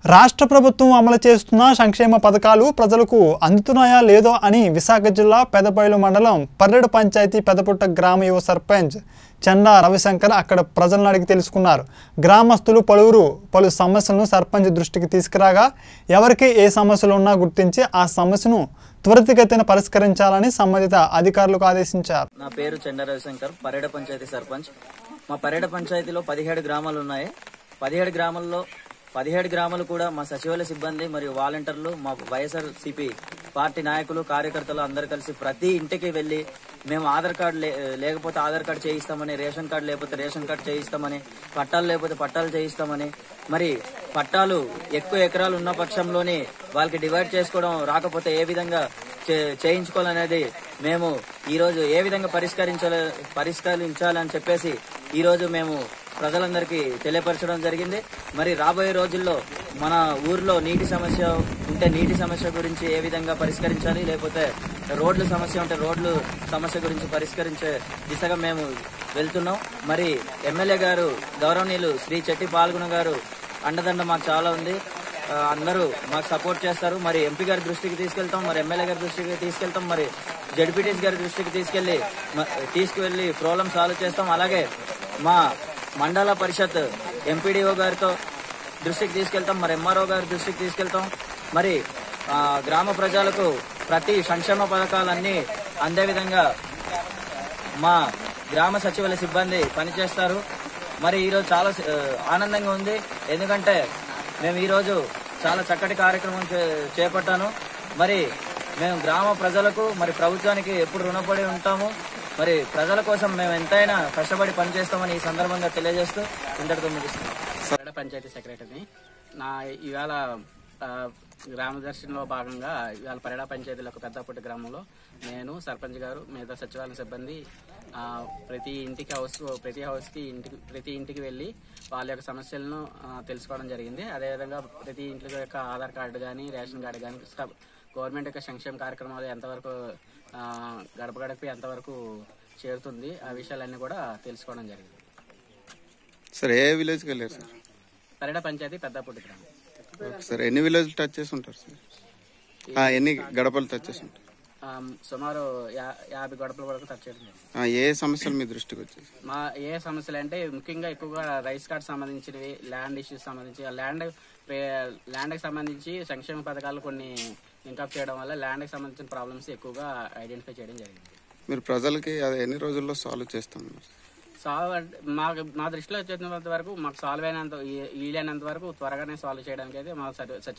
రాష్ట్ర ప్రభుత్వం అమలు చేస్తున్న సంక్షేమ పథకాలు ప్రజలకు అందుతున్నాయా లేదో అని విశాఖ జిల్లా పెదపైలు మండలం పర్రెడు పంచాయతీ పెదపుట్ట గ్రామ యువ సర్పంచ్ చండా రవిశంకర్ అక్కడ ప్రజలను అడిగి తెలుసుకున్నారు గ్రామస్తులు పలువురు పలు సమస్యలను సర్పంచ్ దృష్టికి తీసుకురాగా ఎవరికి ఏ సమస్యలు ఉన్నా గుర్తించి ఆ సమస్యను త్వరితగతిన పరిష్కరించాలని సంబంధిత అధికారులకు ఆదేశించారు నా పేరు చెండ రవిశంకర్ పర్యట పంచాయతీ సర్పంచ్ మా పర్యట పంచాయతీలో పదిహేడు గ్రామాలు ఉన్నాయి పదిహేడు గ్రామాల్లో పదిహేడు గ్రామాలు కూడా మా సచివాలయ సిబ్బంది మరియు వాలంటీర్లు మా వైఎస్ఆర్ సిపి పార్టీ నాయకులు కార్యకర్తలు అందరు కలిసి ప్రతి ఇంటికి వెళ్లి మేము ఆధార్ కార్డు లే- లేకపోతే ఆధార్ కార్డు చేయిస్తామని రేషన్ కార్డు లేకపోతే రేషన్ కార్డు చేయిస్తామని పట్టాలు లేకపోతే పట్టాలు చేయిస్తామని మరి పట్టాలు ఎక్కువ ఎకరాలు ఉన్న పక్షంలోని వాళ్ళకి డివైడ్ చేసుకోవడం రాకపోతే ఏ విధంగా చే- చేయించుకోవాలనేది మేము ఈ రోజు ఏ విధంగా పరిష్కరించాలి పరిష్కరించాలని చెప్పేసి ఈ రోజు మేము ప్రజలందరికీ తెలియపరచడం జరిగింది మరి రాబోయే రోజుల్లో మన ఊర్లో నీటి సమస్య ఉంటే నీటి సమస్య గురించి ఏ విధంగా పరిష్కరించాలి లేకపోతే రోడ్ల సమస్య ఉంటే రోడ్లు సమస్య గురించి పరిష్కరించే దిశగా మేము వెళ్తున్నాం మరి ఎమ్మెల్యే గారు గౌరవనీయులు శ్రీ చెట్టి పాల్గొన గారు అండదండ మాకు చాలా ఉంది ఆ, అందరూ మాకు సపోర్ట్ చేస్తారు మరి ఎంపీ గారి దృష్టికి తీసుకెళ్తాం మరి ఎమ్మెల్యే గారి దృష్టికి తీసుకెళ్తాం మరి జడ్పీటీస్ గారి దృష్టికి తీసుకెళ్లి మ- తీసుకువెళ్లి ప్రాబ్లం సాల్వ్ చేస్తాం అలాగే మా మండల పరిషత్ ఎంపీడీఓ గారితో దృష్టికి తీసుకెళ్తాం మరి ఎంఆర్ఓ గారి దృష్టికి తీసుకెళ్తాం మరి ఆ, గ్రామ ప్రజలకు ప్రతి సంక్షేమ పథకాలన్నీ అందే విధంగా మా గ్రామ సచివాలయ సిబ్బంది పనిచేస్తారు మరి ఈరోజు చాలా ఆ, ఆనందంగా ఉంది ఎందుకంటే మేము ఈరోజు చాలా చక్కటి కార్యక్రమం చే- చేపట్టాను మరి మేము గ్రామ ప్రజలకు మరి ప్రభుత్వానికి ఎప్పుడు రుణపడి ఉంటాము మరి ప్రజల కోసం మేము ఎంతైనా కష్టపడి పనిచేస్తామని ఈ సందర్భంగా తెలియజేస్తూ ఇంతటితో ముగిస్తున్నాం పరడ పంచాయతీ సెక్రటరీని నా ఇవాళ ఆ, గ్రామ దర్శనంలో భాగంగా ఇవాళ పరడ పంచాయతీలో ఒక పెద్దపూటి గ్రామంలో నేను సర్పంచ్ గారు మిగతా సచివాలయ సిబ్బంది ఆ, ప్రతి ఇంటికి హౌస్ ప్రతి హౌస్కి ఇంటికి ప్రతి ఇంటికి వెళ్ళి వాళ్ళ యొక్క సమస్యలను ఆ, తెలుసుకోవడం జరిగింది అదేవిధంగా ప్రతి ఇంటి యొక్క ఆధార్ కార్డు కానీ రేషన్ కార్డు కానీ గవర్నమెంట్ యొక్క సంక్షేమ కార్యక్రమాలు ఎంతవరకు ఆ, గడప గడప ఎంతవరకు చేరుతుంది ఆ విషయాలన్నీ కూడా తెలుసుకోవడం జరిగింది సార్ ఏ విలేజ్కి వెళ్ళారు సార్ పరడ పంచాయతీ పెద్దపూటి గ్రామం ఓకే సార్ ఎన్ని విలేజ్ టచ్ చేసి ఉంటారు సార్ ఆ, ఎన్ని గడపలు టచ్ చేసి ఉంటారు ఆ, సుమారు యా- యాభై గడపల వరకు టచ్ చేయడం జరిగింది. ఆ, ఏ సమస్యలు మీ దృష్టికి వచ్చాయి మా ఏ సమస్యలు అంటే ముఖ్యంగా ఎక్కువగా రైస్ కార్డ్ సంబంధించినవి ల్యాండ్ ఇష్యూస్ సంబంధించి ఆ ల్యాండ్ ల్యాండ్కి సంబంధించి సంక్షేమ పథకాలు కొన్ని లింకప్ చేయడం వల్ల ల్యాండ్కి సంబంధించిన ప్రాబ్లమ్స్ ఎక్కువగా ఐడెంటిఫై చేయడం జరిగింది మీరు ప్రజలకి అది ఎన్ని రోజుల్లో సాల్వ్ చేస్తామన్నారు సాల్వ్ అంటే మాకు మా దృష్టిలో వచ్చేంత వరకు మాకు సాల్వ్ అయినంత ఈ- వీలైనంత వరకు త్వరగానే సాల్వ్ చేయడానికి అయితే మా సచి-